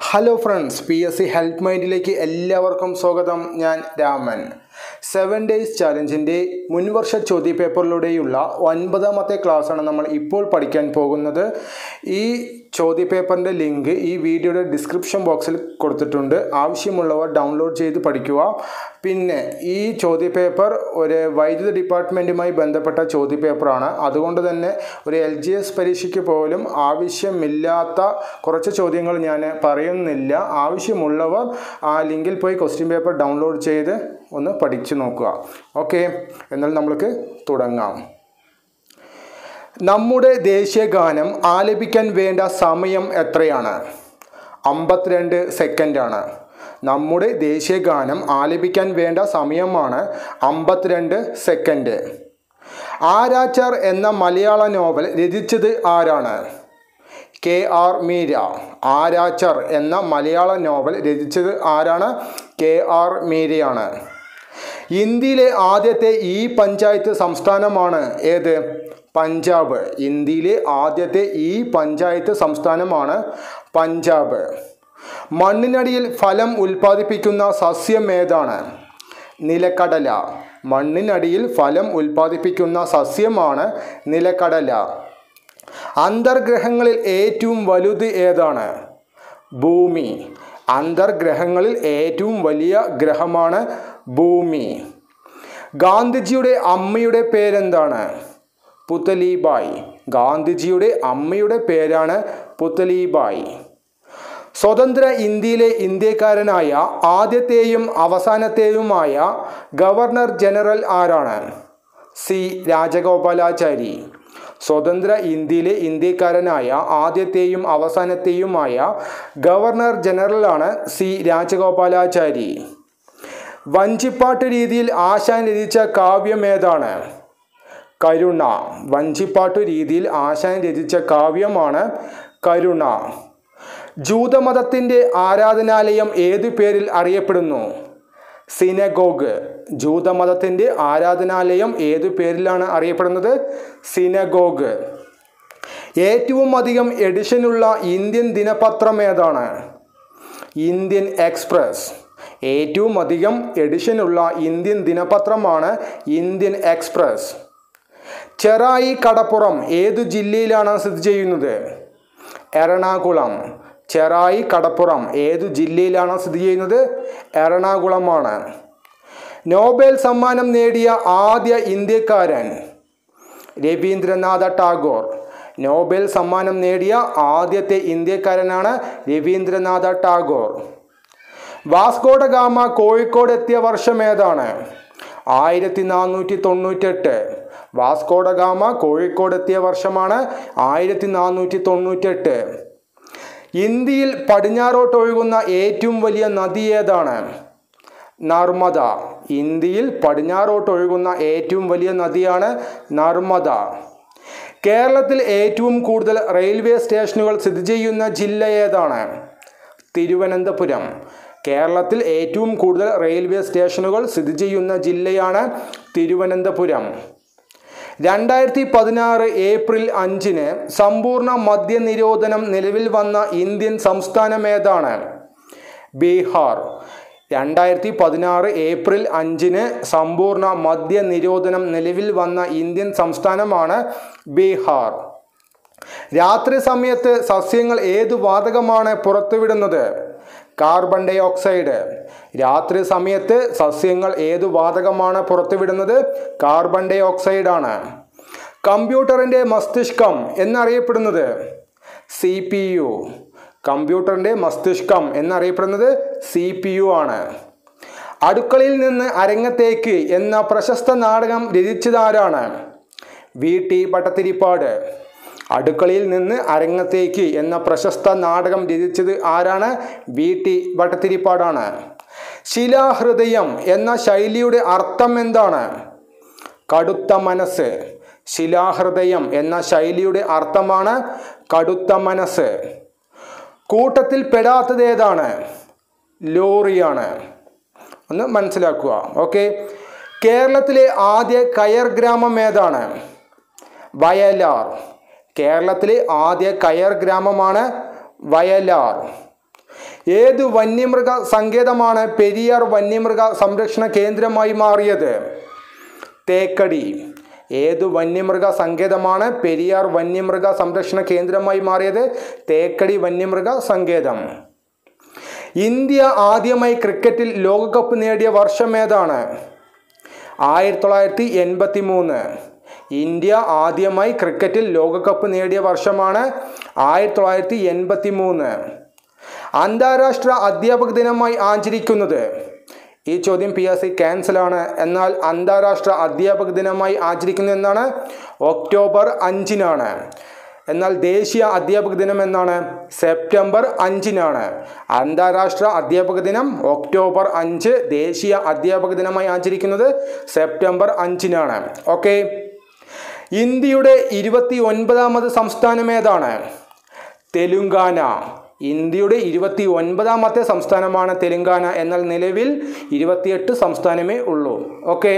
hello friends P S C help മൈൻഡിലേക്ക് എല്ലാവർക്കും സ്വാഗതം ഞാൻ രാമൻ സെവൻ ഡേയ്സ് ചാലഞ്ചിൻ്റെ മുൻവർഷ ചോദ്യപേപ്പറിലൂടെയുള്ള ഒൻപതാമത്തെ ക്ലാസ്സാണ് നമ്മൾ ഇപ്പോൾ പഠിക്കാൻ പോകുന്നത് ഈ ചോദ്യപേപ്പറിൻ്റെ ലിങ്ക് ഈ വീഡിയോയുടെ ഡിസ്ക്രിപ്ഷൻ ബോക്സിൽ കൊടുത്തിട്ടുണ്ട് ആവശ്യമുള്ളവർ ഡൗൺലോഡ് ചെയ്ത് പഠിക്കുക പിന്നെ ഈ ചോദ്യപേപ്പർ ഒരു വൈദ്യുത ഡിപ്പാർട്ട്മെൻറ്റുമായി ബന്ധപ്പെട്ട ചോദ്യപേപ്പറാണ് അതുകൊണ്ട് തന്നെ ഒരു എൽ ജി എസ് പരീക്ഷയ്ക്ക് പോലും ആവശ്യമില്ലാത്ത കുറച്ച് ചോദ്യങ്ങൾ ഞാൻ പറയുന്നില്ല ആവശ്യമുള്ളവർ ആ ലിങ്കിൽ പോയി ക്വസ്റ്റ്യൻ പേപ്പർ ഡൗൺലോഡ് ചെയ്ത് ഒന്ന് പഠിച്ചു നോക്കുക ഓക്കെ എന്നാൽ നമ്മൾക്ക് തുടങ്ങാം നമ്മുടെ ദേശീയ ഗാനം ആലപിക്കാൻ വേണ്ട സമയം എത്രയാണ് അമ്പത്തിരണ്ട് സെക്കൻഡാണ് നമ്മുടെ ദേശീയ ഗാനം ആലപിക്കാൻ വേണ്ട സമയമാണ് അമ്പത്തിരണ്ട് സെക്കൻഡ് ആരാച്ചാർ എന്ന മലയാള നോവൽ രചിച്ചത് ആരാണ് കെ ആർ മീര ആരാച്ചർ എന്ന മലയാള നോവൽ രചിച്ചത് ആരാണ് കെ ആർ മീരയാണ് ഇന്ത്യയിലെ ആദ്യത്തെ ഈ പഞ്ചായത്ത് സംസ്ഥാനമാണ് ഏത് പഞ്ചാബ് ഇന്ത്യയിലെ ആദ്യത്തെ ഈ പഞ്ചായത്ത് സംസ്ഥാനമാണ് പഞ്ചാബ് മണ്ണിനടിയിൽ ഫലം ഉൽപ്പാദിപ്പിക്കുന്ന സസ്യം ഏതാണ് നിലക്കടല മണ്ണിനടിയിൽ ഫലം ഉൽപ്പാദിപ്പിക്കുന്ന സസ്യമാണ് നിലക്കടല അന്തർഗ്രഹങ്ങളിൽ ഏറ്റവും വലുത് ഏതാണ് ഭൂമി അന്തർഗ്രഹങ്ങളിൽ ഏറ്റവും വലിയ ഗ്രഹമാണ് ഭൂമി ഗാന്ധിജിയുടെ അമ്മയുടെ പേരെന്താണ് പുത്തലിബായ് ഗാന്ധിജിയുടെ അമ്മയുടെ പേരാണ് പുത്തലിബായ് സ്വതന്ത്ര ഇന്ത്യയിലെ ഇന്ത്യക്കാരനായ ആദ്യത്തെയും അവസാനത്തെയുമായ ഗവർണർ ജനറൽ ആരാണ് സി രാജഗോപാലാചാരി സ്വതന്ത്ര ഇന്ത്യയിലെ ഇന്ത്യക്കാരനായ ആദ്യത്തെയും അവസാനത്തെയുമായ ഗവർണർ ജനറലാണ് സി രാജഗോപാലാചാരി വഞ്ചിപ്പാട്ട് രീതിയിൽ ആശാൻ രചിച്ച കാവ്യം ഏതാണ് കരുണ വഞ്ചിപ്പാട്ടു രീതിയിൽ ആശാൻ രചിച്ച കാവ്യമാണ് കരുണ ജൂതമതത്തിൻ്റെ ആരാധനാലയം ഏതു പേരിൽ അറിയപ്പെടുന്നു സിനഗോഗ് ജൂതമതത്തിൻ്റെ ആരാധനാലയം ഏതു പേരിലാണ് അറിയപ്പെടുന്നത് സിനഗോഗ് ഏറ്റവും അധികം എഡിഷനുള്ള ഇന്ത്യൻ ദിനപത്രം ഏതാണ് ഇന്ത്യൻ എക്സ്പ്രസ് ഏറ്റവും അധികം എഡിഷനുള്ള ഇന്ത്യൻ ദിനപത്രമാണ് ഇന്ത്യൻ എക്സ്പ്രസ് ചെറായി കടപ്പുറം ഏതു ജില്ലയിലാണ് സ്ഥിതി ചെയ്യുന്നത് എറണാകുളം ചെറായി കടപ്പുറം ഏതു ജില്ലയിലാണ് സ്ഥിതി ചെയ്യുന്നത് എറണാകുളമാണ് നോബൽ സമ്മാനം നേടിയ ആദ്യ ഇന്ത്യക്കാരൻ രവീന്ദ്രനാഥ ടാഗോർ നോബൽ സമ്മാനം നേടിയ ആദ്യത്തെ ഇന്ത്യക്കാരനാണ് രവീന്ദ്രനാഥ ടാഗോർ വാസ്കോഡ ഗാമ കോഴിക്കോട് എത്തിയ വർഷം ഏതാണ് ആയിരത്തി നാനൂറ്റി തൊണ്ണൂറ്റെട്ട് വാസ്കോഡ ഗാമ കോഴിക്കോട് എത്തിയ വർഷമാണ് ആയിരത്തി നാനൂറ്റി തൊണ്ണൂറ്റെട്ട് ഇന്ത്യയിൽ പടിഞ്ഞാറോട്ടൊഴുകുന്ന ഏറ്റവും വലിയ നദി ഏതാണ് നർമ്മദ ഇന്ത്യയിൽ പടിഞ്ഞാറോട്ടൊഴുകുന്ന ഏറ്റവും വലിയ നദിയാണ് നർമ്മദ കേരളത്തിൽ ഏറ്റവും കൂടുതൽ റെയിൽവേ സ്റ്റേഷനുകൾ സ്ഥിതി ചെയ്യുന്ന ജില്ല ഏതാണ് തിരുവനന്തപുരം കേരളത്തിൽ ഏറ്റവും കൂടുതൽ റെയിൽവേ സ്റ്റേഷനുകൾ സ്ഥിതി ചെയ്യുന്ന ജില്ലയാണ് തിരുവനന്തപുരം രണ്ടായിരത്തി പതിനാറ് ഏപ്രിൽ അഞ്ചിന് സമ്പൂർണ്ണ മദ്യനിരോധനം നിലവിൽ വന്ന ഇന്ത്യൻ സംസ്ഥാനം ഏതാണ് ബീഹാർ രണ്ടായിരത്തി പതിനാറ് ഏപ്രിൽ അഞ്ചിന് സമ്പൂർണ്ണ മദ്യനിരോധനം നിലവിൽ വന്ന ഇന്ത്യൻ സംസ്ഥാനമാണ് ബീഹാർ രാത്രി സമയത്ത് സസ്യങ്ങൾ ഏതു വാതകമാണ് പുറത്തുവിടുന്നത് കാർബൺ ഡൈ ഓക്സൈഡ് രാത്രി സമയത്ത് സസ്യങ്ങൾ ഏതു വാതകമാണ് പുറത്തുവിടുന്നത് കാർബൺ ഡൈ ഓക്സൈഡ് ആണ് കമ്പ്യൂട്ടറിൻ്റെ മസ്തിഷ്കം എന്നറിയപ്പെടുന്നത് സി പി യു കമ്പ്യൂട്ടറിൻ്റെ മസ്തിഷ്കം എന്നറിയപ്പെടുന്നത് സി പി യു ആണ് അടുക്കളയിൽ നിന്ന് അരങ്ങത്തേക്ക് എന്ന പ്രശസ്ത നാടകം രചിച്ചതാരാണ് വി ടി ഭട്ടത്തിരിപ്പാട് അടുക്കളയിൽ നിന്ന് അരങ്ങത്തേക്ക് എന്ന പ്രശസ്ത നാടകം രചിച്ചത് ആരാണ് വി ടി ഭട്ടത്തിരിപ്പാടാണ് ശിലാഹൃദയം എന്ന ശൈലിയുടെ അർത്ഥം എന്താണ് കടുത്ത മനസ്സ് ശിലാഹൃദയം എന്ന ശൈലിയുടെ അർത്ഥമാണ് കടുത്ത മനസ്സ് കൂട്ടത്തിൽ പെടാത്തത് ഏതാണ് ലോറിയാണ് ഒന്ന് മനസ്സിലാക്കുക ഓക്കെ കേരളത്തിലെ ആദ്യ കയർ ഗ്രാമം ഏതാണ് വയലാർ കേരളത്തിലെ ആദ്യ കയർ ഗ്രാമമാണ് വയലാർ ഏത് വന്യമൃഗ സങ്കേതമാണ് പെരിയാർ വന്യമൃഗ സംരക്ഷണ കേന്ദ്രമായി മാറിയത് തേക്കടി ഏതു വന്യമൃഗ സങ്കേതമാണ് പെരിയാർ വന്യമൃഗ സംരക്ഷണ കേന്ദ്രമായി മാറിയത് തേക്കടി വന്യമൃഗ സങ്കേതം ഇന്ത്യ ആദ്യമായി ക്രിക്കറ്റിൽ ലോകകപ്പ് നേടിയ വർഷം ഏതാണ് ആയിരത്തി തൊള്ളായിരത്തി എൺപത്തി മൂന്ന് ഇന്ത്യ ആദ്യമായി ക്രിക്കറ്റിൽ ലോകകപ്പ് നേടിയ വർഷമാണ് ആയിരത്തി തൊള്ളായിരത്തി എൺപത്തി മൂന്ന് അന്താരാഷ്ട്ര അധ്യാപക ദിനമായി ആചരിക്കുന്നത് ഈ ചോദ്യം പി എസ് സി ക്യാൻസലാണ് എന്നാൽ അന്താരാഷ്ട്ര അധ്യാപക ദിനമായി ആചരിക്കുന്നത് എന്നാണ് ഒക്ടോബർ അഞ്ചിനാണ് എന്നാൽ ദേശീയ അധ്യാപക ദിനം എന്നാണ് സെപ്റ്റംബർ അഞ്ചിനാണ് അന്താരാഷ്ട്ര അധ്യാപക ദിനം ഒക്ടോബർ അഞ്ച് ദേശീയ അധ്യാപക ദിനമായി ആചരിക്കുന്നത് സെപ്റ്റംബർ അഞ്ചിനാണ് ഓക്കെ ഇന്ത്യയുടെ ഇരുപത്തി ഒൻപതാമത് സംസ്ഥാനം ഏതാണ് തെലുങ്കാന ഇന്ത്യയുടെ ഇരുപത്തി ഒൻപതാമത്തെ സംസ്ഥാനമാണ് തെലുങ്കാന എന്നാൽ നിലവിൽ ഇരുപത്തിയെട്ട് സംസ്ഥാനമേ ഉള്ളൂ ഓക്കെ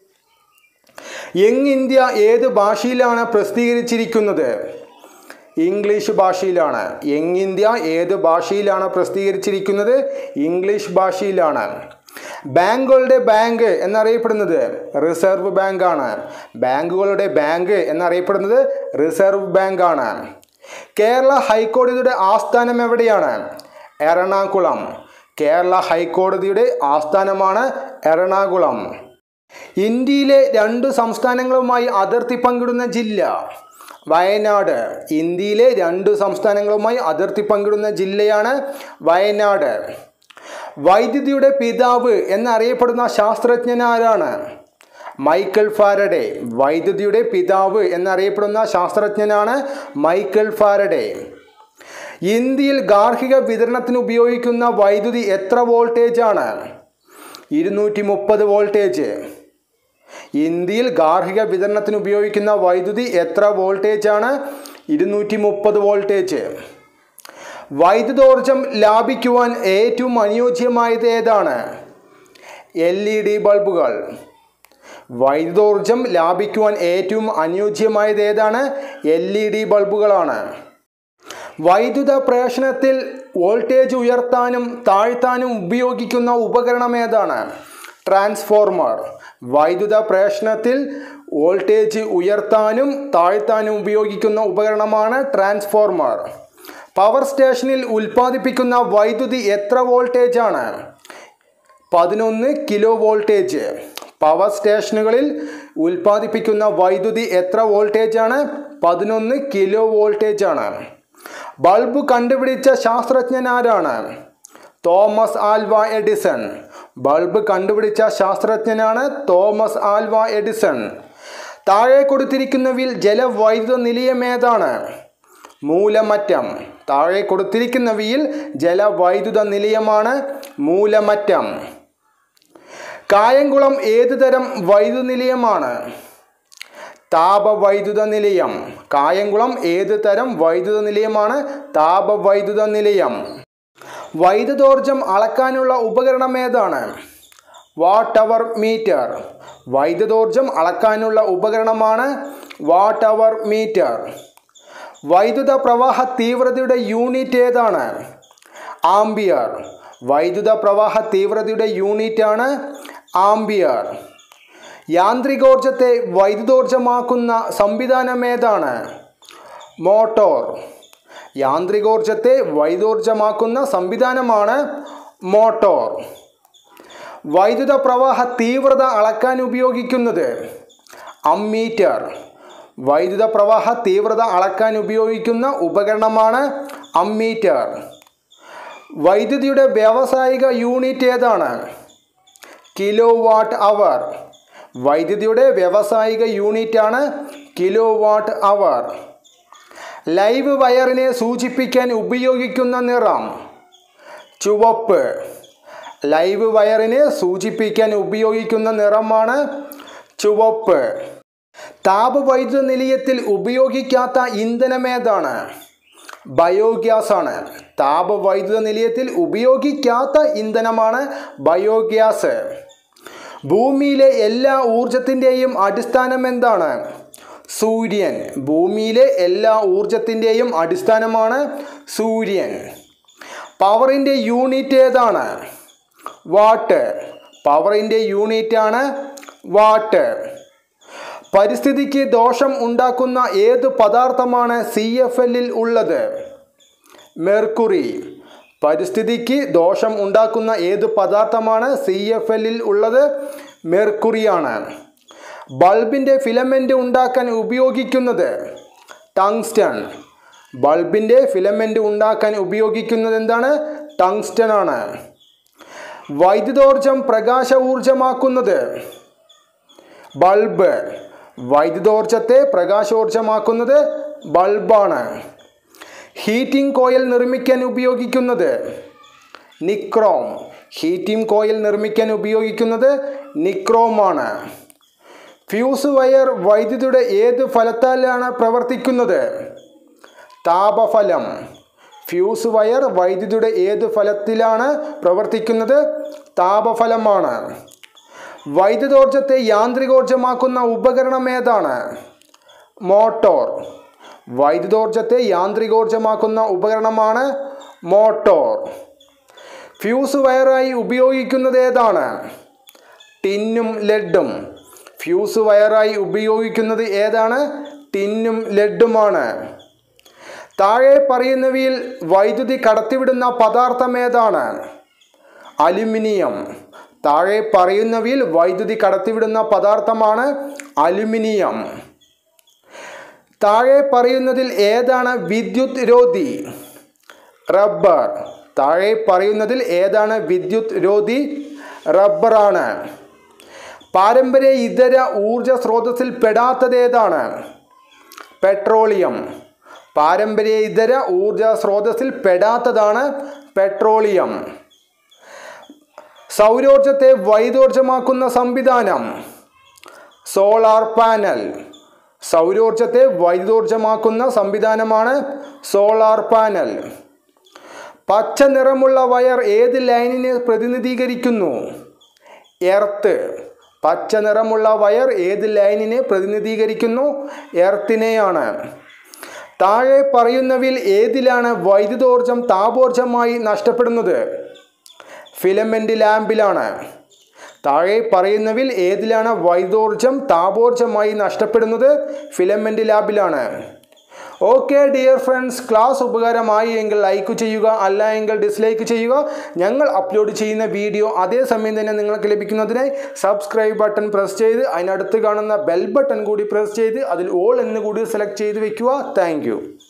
യങ് ഇന്ത്യ ഏത് ഭാഷയിലാണ് പ്രസിദ്ധീകരിച്ചിരിക്കുന്നത് ഇംഗ്ലീഷ് ഭാഷയിലാണ് യങ് ഇന്ത്യ ഏത് ഭാഷയിലാണ് പ്രസിദ്ധീകരിച്ചിരിക്കുന്നത് ഇംഗ്ലീഷ് ഭാഷയിലാണ് ബാങ്കുകളുടെ ബാങ്ക് എന്നറിയപ്പെടുന്നത് റിസർവ് ബാങ്ക് ആണ് ബാങ്കുകളുടെ ബാങ്ക് എന്നറിയപ്പെടുന്നത് റിസർവ് ബാങ്ക് ആണ് കേരള ഹൈക്കോടതിയുടെ ആസ്ഥാനം എവിടെയാണ് എറണാകുളം കേരള ഹൈക്കോടതിയുടെ ആസ്ഥാനമാണ് എറണാകുളം ഇന്ത്യയിലെ രണ്ട് സംസ്ഥാനങ്ങളുമായി അതിർത്തി പങ്കിടുന്ന ജില്ല വയനാട് ഇന്ത്യയിലെ രണ്ട് സംസ്ഥാനങ്ങളുമായി അതിർത്തി പങ്കിടുന്ന ജില്ലയാണ് വയനാട് വൈദ്യുതിയുടെ പിതാവ് എന്നറിയപ്പെടുന്ന ശാസ്ത്രജ്ഞൻ ആരാണ് മൈക്കൽ ഫാരഡെ വൈദ്യുതിയുടെ പിതാവ് എന്നറിയപ്പെടുന്ന ശാസ്ത്രജ്ഞനാണ് മൈക്കൽ ഫാരഡെ ഇന്ത്യയിൽ ഗാർഹിക വിതരണത്തിന് ഉപയോഗിക്കുന്ന വൈദ്യുതി എത്ര വോൾട്ടേജ് ആണ് ഇരുന്നൂറ്റി മുപ്പത് വോൾട്ടേജ് ഇന്ത്യയിൽ ഗാർഹിക വിതരണത്തിന് ഉപയോഗിക്കുന്ന വൈദ്യുതി എത്ര വോൾട്ടേജ് ആണ് ഇരുന്നൂറ്റി മുപ്പത് വോൾട്ടേജ് വൈദ്യുതോർജം ലാഭിക്കുവാൻ ഏറ്റവും അനുയോജ്യമായത് ഏതാണ് എൽ ഇ ഡി ബൾബുകൾ വൈദ്യുതോർജം ലാഭിക്കുവാൻ ഏറ്റവും അനുയോജ്യമായത് ഏതാണ് എൽ ഇ ഡി ബൾബുകളാണ് വൈദ്യുത പ്രേഷണത്തിൽ വോൾട്ടേജ് ഉയർത്താനും താഴ്ത്താനും ഉപയോഗിക്കുന്ന ഉപകരണം ഏതാണ് ട്രാൻസ്ഫോർമർ വൈദ്യുത പ്രേഷണത്തിൽ വോൾട്ടേജ് ഉയർത്താനും താഴ്ത്താനും ഉപയോഗിക്കുന്ന ഉപകരണമാണ് ട്രാൻസ്ഫോർമർ പവർ സ്റ്റേഷനിൽ ഉൽപ്പാദിപ്പിക്കുന്ന വൈദ്യുതി എത്ര വോൾട്ടേജ് ആണ് പതിനൊന്ന് കിലോ വോൾട്ടേജ് പവർ സ്റ്റേഷനുകളിൽ ഉൽപ്പാദിപ്പിക്കുന്ന വൈദ്യുതി എത്ര വോൾട്ടേജ് ആണ് പതിനൊന്ന് കിലോ വോൾട്ടേജ് ആണ് ബൾബ് കണ്ടുപിടിച്ച ശാസ്ത്രജ്ഞൻ ആരാണ് തോമസ് ആൽവ എഡിസൺ ബൾബ് കണ്ടുപിടിച്ച ശാസ്ത്രജ്ഞനാണ് തോമസ് ആൽവ എഡിസൺ താഴെ കൊടുത്തിരിക്കുന്നവയിൽ ജലവൈദ്യുത നിലയം ഏതാണ് മൂലമറ്റം താഴെ കൊടുത്തിരിക്കുന്നവയിൽ ജലവൈദ്യുത നിലയമാണ് മൂലമറ്റം കായംകുളം ഏത് തരം വൈദ്യുത നിലയമാണ് താപവൈദ്യുത നിലയം കായംകുളം ഏത് തരം വൈദ്യുത നിലയമാണ് താപവൈദ്യുത നിലയം വൈദ്യുതോർജം അളക്കാനുള്ള ഉപകരണം ഏതാണ് വാട്ട് അവർ മീറ്റർ വൈദ്യുതോർജം അളക്കാനുള്ള ഉപകരണമാണ് വാട്ട് അവർ മീറ്റർ വൈദ്യുത പ്രവാഹ തീവ്രതയുടെ യൂണിറ്റ് ഏതാണ് ആംബിയർ വൈദ്യുത പ്രവാഹ തീവ്രതയുടെ യൂണിറ്റ് ആണ് ആംബിയർ യാന്ത്രികോർജത്തെ വൈദ്യുതോർജമാക്കുന്ന സംവിധാനം ഏതാണ് മോട്ടോർ യാന്ത്രികോർജത്തെ വൈദ്യുതോർജമാക്കുന്ന സംവിധാനമാണ് മോട്ടോർ വൈദ്യുത പ്രവാഹ തീവ്രത അളക്കാൻ ഉപയോഗിക്കുന്നത് അമ്മീറ്റർ വൈദ്യുത പ്രവാഹ തീവ്രത അളക്കാൻ ഉപയോഗിക്കുന്ന ഉപകരണമാണ് അമ്മീറ്റർ വൈദ്യുതിയുടെ വ്യാവസായിക യൂണിറ്റ് ഏതാണ് കിലോ വാട്ട് അവർ വൈദ്യുതിയുടെ വ്യാവസായിക യൂണിറ്റ് ആണ് കിലോ വാട്ട് അവർ ലൈവ് വയറിനെ സൂചിപ്പിക്കാൻ ഉപയോഗിക്കുന്ന നിറം ചുവപ്പ് ലൈവ് വയറിനെ സൂചിപ്പിക്കാൻ ഉപയോഗിക്കുന്ന നിറമാണ് ചുവപ്പ് താപവൈദ്യുത നിലയത്തിൽ ഉപയോഗിക്കാത്ത ഇന്ധനം ഏതാണ് ബയോഗ്യാസ് ആണ് താപവൈദ്യുത നിലയത്തിൽ ഉപയോഗിക്കാത്ത ഇന്ധനമാണ് ബയോഗ്യാസ് ഭൂമിയിലെ എല്ലാ ഊർജത്തിൻ്റെയും അടിസ്ഥാനം എന്താണ് സൂര്യൻ ഭൂമിയിലെ എല്ലാ ഊർജത്തിൻ്റെയും അടിസ്ഥാനമാണ് സൂര്യൻ പവറിൻ്റെ യൂണിറ്റ് ഏതാണ് വാട്ട് പവറിൻ്റെ യൂണിറ്റ് ആണ് വാട്ട് പരിസ്ഥിതിക്ക് ദോഷം ഉണ്ടാക്കുന്ന ഏത് പദാർത്ഥമാണ് സി എഫ് എല്ലിൽ ഉള്ളത് മെർക്കുറി പരിസ്ഥിതിക്ക് ദോഷം ഉണ്ടാക്കുന്ന ഏത് പദാർത്ഥമാണ് സി എഫ് എല്ലിൽ ഉള്ളത് മെർക്കുറിയാണ് ബൾബിൻ്റെ ഫിലമെൻ്റ് ഉണ്ടാക്കാൻ ഉപയോഗിക്കുന്നത് ടങ്സ്റ്റൺ ബൾബിൻ്റെ ഫിലമെൻ്റ് ഉണ്ടാക്കാൻ ഉപയോഗിക്കുന്നത് എന്താണ് ടങ്സ്റ്റൺ ആണ് വൈദ്യുതോർജം പ്രകാശ ഊർജമാക്കുന്നത് ബൾബ് വൈദ്യുതോർജത്തെ പ്രകാശോർജമാക്കുന്നത് ബൾബാണ് ഹീറ്റിംഗ് കോയിൽ നിർമ്മിക്കാൻ ഉപയോഗിക്കുന്നത് നിക്രോം ഹീറ്റിംഗ് കോയിൽ നിർമ്മിക്കാൻ ഉപയോഗിക്കുന്നത് നിക്രോമാണ് ഫ്യൂസ് വയർ വൈദ്യുതിയുടെ ഏത് ഫലത്താലാണ് പ്രവർത്തിക്കുന്നത് താപഫലം ഫ്യൂസ് വയർ വൈദ്യുതിയുടെ ഏത് ഫലത്തിലാണ് പ്രവർത്തിക്കുന്നത് താപഫലമാണ് വൈദ്യുതോർജത്തെ യാന്ത്രികോർജമാക്കുന്ന ഉപകരണം ഏതാണ് മോട്ടോർ വൈദ്യുതോർജത്തെ യാന്ത്രികോർജമാക്കുന്ന ഉപകരണമാണ് മോട്ടോർ ഫ്യൂസ് വയറായി ഉപയോഗിക്കുന്നത് ഏതാണ് ടിന്നും ലെഡും ഫ്യൂസ് വയറായി ഉപയോഗിക്കുന്നത് ഏതാണ് ടിന്നും ലെഡുമാണ് താഴെ പറയുന്നവയിൽ വൈദ്യുതി കടത്തിവിടുന്ന പദാർത്ഥം ഏതാണ് അലുമിനിയം താഴെ പറയുന്നവയിൽ വൈദ്യുതി കടത്തിവിടുന്ന പദാർത്ഥമാണ് അലുമിനിയം താഴെ പറയുന്നതിൽ ഏതാണ് വിദ്യുത് രോധി റബ്ബർ താഴെ പറയുന്നതിൽ ഏതാണ് വിദ്യുത് രോധി റബ്ബറാണ് പാരമ്പര്യ ഇതര ഊർജ സ്രോതസ്സിൽ പെടാത്തത് ഏതാണ് പെട്രോളിയം പാരമ്പര്യ ഇതര ഊർജ സ്രോതസ്സിൽ പെടാത്തതാണ് പെട്രോളിയം സൗരോർജത്തെ വൈദ്യോർജമാക്കുന്ന സംവിധാനം സോളാർ പാനൽ സൗരോർജത്തെ വൈദ്യോർജമാക്കുന്ന സംവിധാനമാണ് സോളാർ പാനൽ പച്ച നിറമുള്ള വയർ ഏത് ലൈനിനെ പ്രതിനിധീകരിക്കുന്നു എർത്ത് പച്ച നിറമുള്ള വയർ ഏത് ലൈനിനെ പ്രതിനിധീകരിക്കുന്നു എർത്തിനെയാണ് താഴെ പറയുന്നവയിൽ ഏതിലാണ് വൈദ്യുതോർജം താപോർജമായി നഷ്ടപ്പെടുന്നത് ഫിലമെൻ്റ് ലാമ്പിലാണ് താഴെ പറയുന്നവിൽ ഏതിലാണ് വൈദ്യോർജം താപോർജമായി നഷ്ടപ്പെടുന്നത് ഫിലമെൻ്റ് ലാബിലാണ് ഓക്കെ ഡിയർ ഫ്രണ്ട്സ് ക്ലാസ് ഉപകാരമായി എങ്കിൽ ലൈക്ക് ചെയ്യുക അല്ല എങ്കിൽ ഡിസ്ലൈക്ക് ചെയ്യുക ഞങ്ങൾ അപ്ലോഡ് ചെയ്യുന്ന വീഡിയോ അതേസമയം തന്നെ നിങ്ങൾക്ക് ലഭിക്കുന്നതിനായി സബ്സ്ക്രൈബ് ബട്ടൺ പ്രസ് ചെയ്ത് അതിനടുത്ത് കാണുന്ന ബെൽ ബട്ടൺ കൂടി പ്രസ് ചെയ്ത് അതിൽ ഓൾ എന്ന് കൂടി സെലക്ട് ചെയ്ത് വെക്കുക താങ്ക്